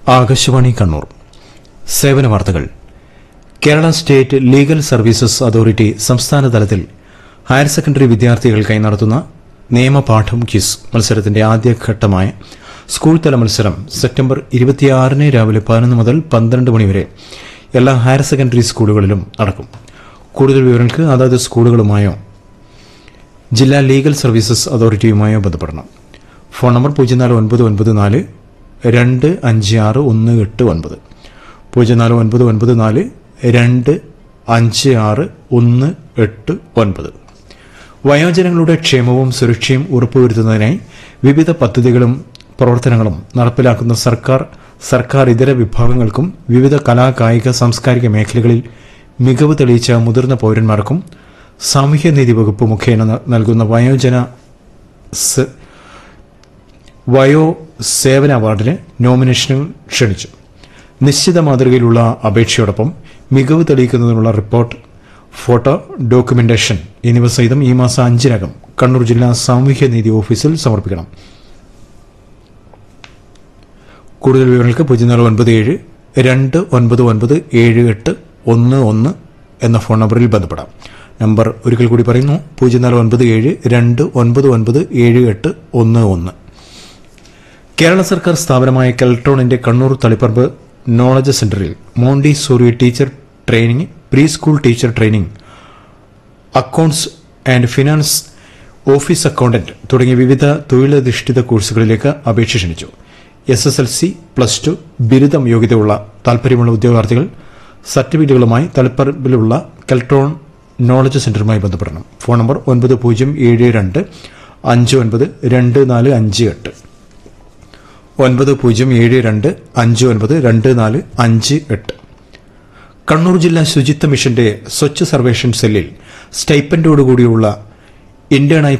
ആകാശവാണി കണ്ണൂർ സേവന വാർത്തകൾ Kerala state legal services authority സംസ്ഥാന തലത്തിൽ ഹയർ സെക്കൻഡറി വിദ്യാർത്ഥികൾക്കായി നടത്തുന്ന നിയമപാഠം ക്വിസ് മത്സരത്തിന്റെ ആദ്യഘട്ടമായ സ്കൂൾ തല മത്സരം സെപ്റ്റംബർ ഇരുപത്തിയാറിന് രാവിലെ പതിനൊന്ന് മുതൽ പന്ത്രണ്ട് മണിവരെ എല്ലാ ഹയർ സെക്കൻഡറി സ്കൂളുകളിലും നടക്കും കൂടുതൽ വിവരങ്ങൾക്ക് അതാത് സ്കൂളുകളുമായോ ജില്ലാ ലീഗൽ സർവീസസ് അതോറിറ്റിയുമായോ ബന്ധപ്പെടണം ഫോൺ നമ്പർ പൂജ്യം നാല് ഒൻപത് ഒൻപത് നാല് രണ്ട് അഞ്ച് ആറ് ഒന്ന് എട്ട് ഒൻപത് പൂജ്യം നാല് ഒൻപത് ഒൻപത് നാല് രണ്ട് അഞ്ച് ആറ് ഒന്ന് എട്ട് ഒൻപത് വയോജനങ്ങളുടെ ക്ഷേമവും സുരക്ഷയും ഉറപ്പുവരുത്തുന്നതിനായി വിവിധ പദ്ധതികളും പ്രവർത്തനങ്ങളും നടപ്പിലാക്കുന്ന സർക്കാർ സർക്കാർ ഇതര വിഭാഗങ്ങൾക്കും വിവിധ കലാ കായിക സാംസ്കാരിക മേഖലകളിൽ മികവ് തെളിയിച്ച മുതിർന്ന പൌരന്മാർക്കും സാമൂഹ്യനീതി വകുപ്പ് മുഖേന ന- നൽകുന്ന വയോജന സ- വയോ സേവന അവാർഡിന് നോമിനേഷനുകൾ ക്ഷണിച്ചു നിശ്ചിത മാതൃകയിലുള്ള അപേക്ഷയോടൊപ്പം മികവ് തെളിയിക്കുന്നതിനുള്ള റിപ്പോർട്ട് ഫോട്ടോ ഡോക്യുമെന്റേഷൻ എന്നിവ സഹിതം ഈ മാസം അഞ്ചിനകം കണ്ണൂർ ജില്ലാ സാമൂഹ്യനീതി ഓഫീസിൽ സമർപ്പിക്കണം കൂടുതൽ വിവരങ്ങൾക്ക് പൂജ്യം നാല് ഒൻപത് ഏഴ് രണ്ട് ഒൻപത് ഒൻപത് ഏഴ് എട്ട് ഒന്ന് ഒന്ന് എന്ന ഫോൺ നമ്പറിൽ ബന്ധപ്പെടാം നമ്പർ ഒരിക്കൽ കൂടി പറയുന്നു പൂജ്യം നാല് ഒൻപത് ഏഴ് രണ്ട് ഒൻപത് ഒൻപത് ഏഴ് എട്ട് ഒന്ന് ഒന്ന് കേരള സർക്കാർ സ്ഥാപനമായ കെൽട്രോണിന്റെ കണ്ണൂർ തളിപ്പറമ്പ് നോളജ് സെന്ററിൽ മോണ്ടി sorry teacher training pre school teacher training accounts and finance office accountant തുടങ്ങിയ വിവിധ തൊഴിലധിഷ്ഠിത കോഴ്സുകളിലേക്ക് അപേക്ഷ ക്ഷണിച്ചു S S L C plus two ബിരുദം യോഗ്യതയുള്ള താൽപര്യമുള്ള ഉദ്യോഗാർത്ഥികൾ സർട്ടിഫിക്കറ്റുകളുമായി തളിപ്പറമ്പിലുള്ള കെൽട്രോൺ നോളജ് സെന്ററുമായി ബന്ധപ്പെടണം ഫോൺ നമ്പർ ഒൻപത് പൂജ്യം ഏഴ് രണ്ട് അഞ്ച് ഒൻപത് രണ്ട് നാല് അഞ്ച് എട്ട് ഒൻപത് പൂജ്യം ഏഴ് രണ്ട് അഞ്ച് ഒൻപത് രണ്ട് നാല് അഞ്ച് എട്ട് കണ്ണൂർ ജില്ലാ ശുചിത്വ മിഷന്റെ സ്വച്ഛ് സർവേഷൻ സെല്ലിൽ സ്റ്റൈപ്പൻഡോടുകൂടിയുള്ള ഇന്റേണായി